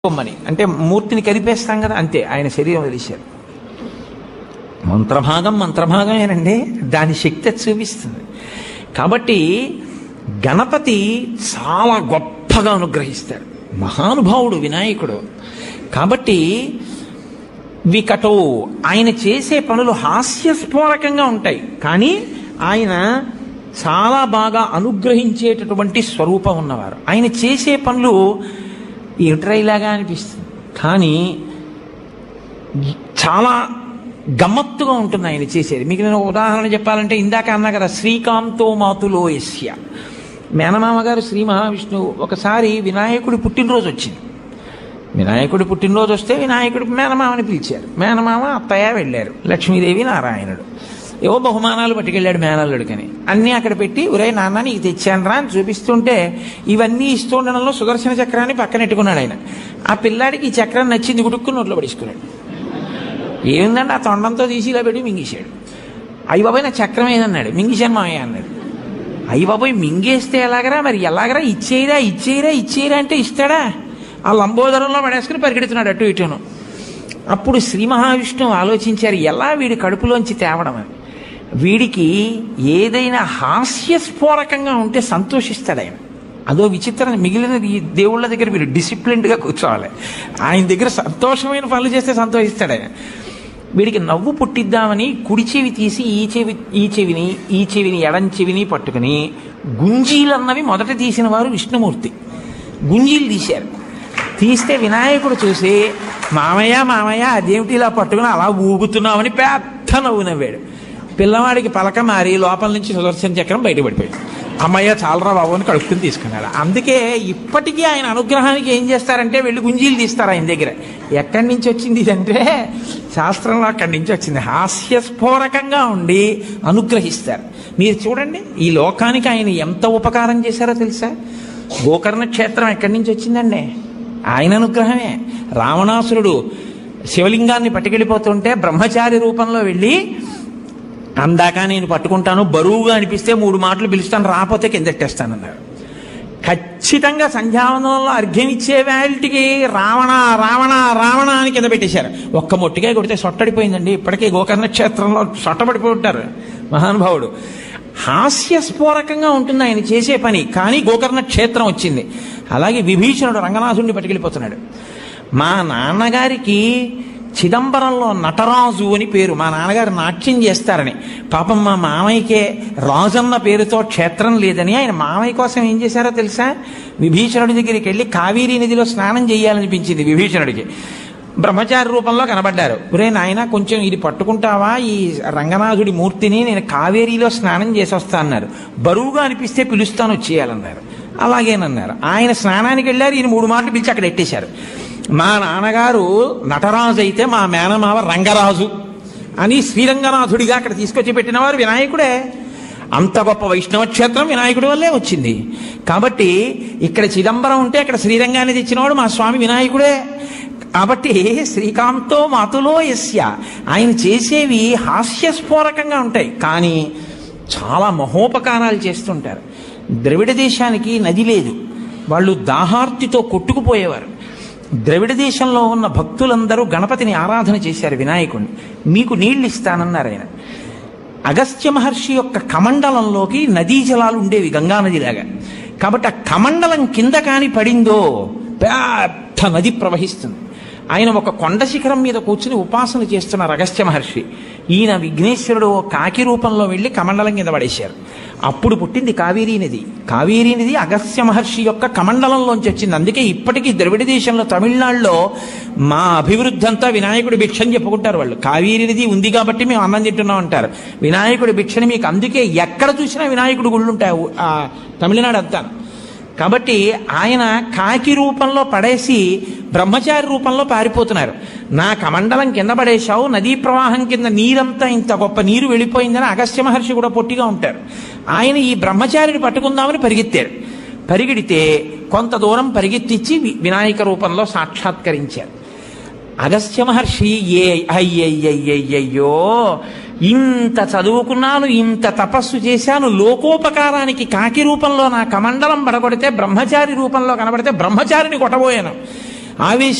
పొమ్మని అంటే మూర్తిని కదిపేస్తాం కదా అంతే ఆయన శరీరం వదిలేశారు మంత్రభాగం మంత్రభాగమేనండి దాని శక్తి అది చూపిస్తుంది కాబట్టి గణపతి చాలా గొప్పగా అనుగ్రహిస్తాడు మహానుభావుడు వినాయకుడు కాబట్టి వికటో ఆయన చేసే పనులు హాస్యస్ఫోరకంగా ఉంటాయి కానీ ఆయన చాలా బాగా అనుగ్రహించేటటువంటి స్వరూపం ఉన్నవారు ఆయన చేసే పనులు ఏమిట్రా ఇలాగా అనిపిస్తుంది కానీ చాలా గమ్మత్తుగా ఉంటుంది ఆయన చేసేది మీకు నేను ఒక ఉదాహరణ చెప్పాలంటే ఇందాక అన్నా కదా శ్రీకాంతో మాతులో యస్య మేనమామ గారు శ్రీ మహావిష్ణువు ఒకసారి వినాయకుడి పుట్టినరోజు వచ్చింది వినాయకుడి పుట్టినరోజు వస్తే వినాయకుడి మేనమామని పిలిచారు మేనమామ అత్తయ్య వెళ్ళారు లక్ష్మీదేవి నారాయణుడు ఏవో బహుమానాలు పట్టుకెళ్ళాడు మేనల్లుడికని అన్నీ అక్కడ పెట్టి ఒరే నాన్న నీకు తెచ్చాను రా అని చూపిస్తుంటే ఇవన్నీ ఇస్తూ ఉండడంలో సుదర్శన చక్రాన్ని పక్కన ఎట్టుకున్నాడు ఆయన ఆ పిల్లాడికి ఈ చక్రం నచ్చింది గుడుక్కుని నోట్లో పడేసుకున్నాడు ఏముందండి ఆ తొండంతో తీసి ఇలా పెట్టి మింగేశాడు అయ్యి బాబాయ్ నా చక్రం ఏదన్నాడు మింగేశాను మామయ్య అన్నాడు అయ్యి బాబాయ్ మింగేస్తే ఎలాగరా మరి ఎలాగరా ఇచ్చేయరా ఇచ్చేయరా ఇచ్చేయరా అంటే ఇస్తాడా ఆ లంబోదరంలో పడేసుకుని పరిగెడుతున్నాడు అటు ఇటును అప్పుడు శ్రీ మహావిష్ణువు ఆలోచించారు ఎలా వీడి కడుపులోంచి తేవడం అని వీడికి ఏదైనా హాస్యస్ఫోరకంగా ఉంటే సంతోషిస్తాడు ఆయన అదో విచిత్రం మిగిలిన ఈ దేవుళ్ళ దగ్గర మీరు డిసిప్లిన్డ్గా కూర్చోవాలి ఆయన దగ్గర సంతోషమైన పనులు చేస్తే సంతోషిస్తాడు ఆయన వీడికి నవ్వు పుట్టిద్దామని కుడి చెవి తీసి ఈ చెవి ఈ చెవిని ఈ చెవిని ఎడం చెవిని పట్టుకుని గుంజీలన్నవి మొదట తీసిన వారు విష్ణుమూర్తి గుంజీలు తీశారు తీస్తే వినాయకుడు చూసి మామయ్య మామయ్య అదేమిటి ఇలా పట్టుకుని అలా ఊగుతున్నామని పెద్ద నవ్వు నవ్వాడు పిల్లవాడికి పలక మారి లోపల నుంచి సుదర్శన చక్రం బయటపడిపోయింది అమ్మయ్య చాలరా బాబు అని కడుక్కుని తీసుకున్నాడు అందుకే ఇప్పటికీ ఆయన అనుగ్రహానికి ఏం చేస్తారంటే వెళ్ళి గుంజీలు తీస్తారు ఆయన దగ్గర ఎక్కడి నుంచి వచ్చింది ఇదంటే శాస్త్రంలో అక్కడి నుంచి వచ్చింది హాస్యస్ఫోరకంగా ఉండి అనుగ్రహిస్తారు మీరు చూడండి ఈ లోకానికి ఆయన ఎంత ఉపకారం చేశారో తెలుసా గోకర్ణ క్షేత్రం ఎక్కడి నుంచి వచ్చిందండి ఆయన అనుగ్రహమే రావణాసురుడు శివలింగాన్ని పట్టుకెళ్ళిపోతుంటే బ్రహ్మచారి రూపంలో వెళ్ళి అందాక నేను పట్టుకుంటాను బరువుగా అనిపిస్తే మూడు మాటలు పిలుస్తాను రాకపోతే కిందెట్టేస్తానన్నారు ఖచ్చితంగా సంధ్యావందనంలో అర్ఘ్యం ఇచ్చే వేళటికి రావణ రావణ రావణ అని కింద పెట్టేశారు ఒక్క మొట్టిగా కొడితే సొట్టడిపోయిందండి ఇప్పటికే గోకర్ణ క్షేత్రంలో సొట్టబడిపోయి ఉంటారు మహానుభావుడు హాస్యస్ఫోరకంగా ఉంటుంది ఆయన చేసే పని కానీ గోకర్ణ క్షేత్రం వచ్చింది అలాగే విభీషణుడు రంగనాథుడిని పట్టుకెళ్ళిపోతున్నాడు మా నాన్నగారికి చిదంబరంలో నటరాజు అని పేరు మా నాన్నగారు నాట్యం చేస్తారని పాపం మా మామయ్యకే రాజన్న పేరుతో క్షేత్రం లేదని ఆయన మామయ్య కోసం ఏం చేశారో తెలుసా విభీషణుడి దగ్గరికి వెళ్ళి కావేరీ నదిలో స్నానం చేయాలనిపించింది విభీషణుడికి బ్రహ్మచారి రూపంలో కనబడ్డారు ఒరే నాయన కొంచెం ఇది పట్టుకుంటావా ఈ రంగనాథుడి మూర్తిని నేను కావేరీలో స్నానం చేసి వస్తా అన్నారు బరువుగా అనిపిస్తే పిలుస్తాను వచ్చేయాలన్నారు అలాగేనన్నారు ఆయన స్నానానికి వెళ్ళారు ఈయన మూడు మాటలు పిలిచి అక్కడ ఎట్టేశారు మా నాన్నగారు నటరాజు అయితే మా మేనమావ రంగరాజు అని శ్రీరంగనాథుడిగా అక్కడ తీసుకొచ్చి పెట్టినవారు వినాయకుడే అంత గొప్ప వైష్ణవ క్షేత్రం వినాయకుడి వల్లే వచ్చింది కాబట్టి ఇక్కడ చిదంబరం ఉంటే అక్కడ శ్రీరంగాన్ని తెచ్చినవాడు మా స్వామి వినాయకుడే కాబట్టి శ్రీకాంతో మాతులో యస్య ఆయన చేసేవి హాస్యస్ఫోరకంగా ఉంటాయి కానీ చాలా మహోపకారాలు చేస్తుంటారు ద్రవిడ దేశానికి నది లేదు వాళ్ళు దాహార్తితో కొట్టుకుపోయేవారు ద్రవిడ దేశంలో ఉన్న భక్తులందరూ గణపతిని ఆరాధన చేశారు వినాయకుడిని మీకు నీళ్ళు ఇస్తానన్నారు ఆయన అగస్త్య మహర్షి యొక్క కమండలంలోకి నదీ జలాలు ఉండేవి గంగానదిలాగా కాబట్టి ఆ కమండలం కింద కాని పడిందో పెద్ద నది ప్రవహిస్తుంది ఆయన ఒక కొండ శిఖరం మీద కూర్చుని ఉపాసన చేస్తున్నారు అగస్త్య మహర్షి ఈయన విఘ్నేశ్వరుడు ఓ కాకి రూపంలో వెళ్ళి కమండలం కింద పడేశారు అప్పుడు పుట్టింది కావేరీ నది కావేరీ నది అగస్త్య మహర్షి యొక్క కమండలంలోంచి వచ్చింది అందుకే ఇప్పటికీ ద్రవిడ దేశంలో తమిళనాడులో మా అభివృద్ధి అంతా వినాయకుడి భిక్షని చెప్పుకుంటారు వాళ్ళు కావేరీ నది ఉంది కాబట్టి మేము అన్నం తింటున్నాం అంటారు వినాయకుడి భిక్షని మీకు అందుకే ఎక్కడ చూసినా వినాయకుడి గుళ్ళు ఉంటాయి ఆ తమిళనాడు అంతా కాబట్టి ఆయన కాకి రూపంలో పడేసి బ్రహ్మచారి రూపంలో పారిపోతున్నారు నా కమండలం కింద పడేశావు నదీ ప్రవాహం కింద నీరంతా ఇంత గొప్ప నీరు వెళ్ళిపోయిందని అగస్త్య మహర్షి కూడా పొట్టిగా ఉంటారు ఆయన ఈ బ్రహ్మచారిని పట్టుకుందామని పరిగెత్తారు పరిగెడితే కొంత దూరం పరిగెత్తిచ్చి వి- వినాయక రూపంలో సాక్షాత్కరించారు అగస్త్య మహర్షి ఏ అయ్యయ్యయ్యయ్యో ఇంత చదువుకున్నాను ఇంత తపస్సు చేశాను లోకోపకారానికి కాకి రూపంలో నా కమండలం పడగొడితే బ్రహ్మచారి రూపంలో కనబడితే బ్రహ్మచారిని కొట్టబోయాను ఆవేశ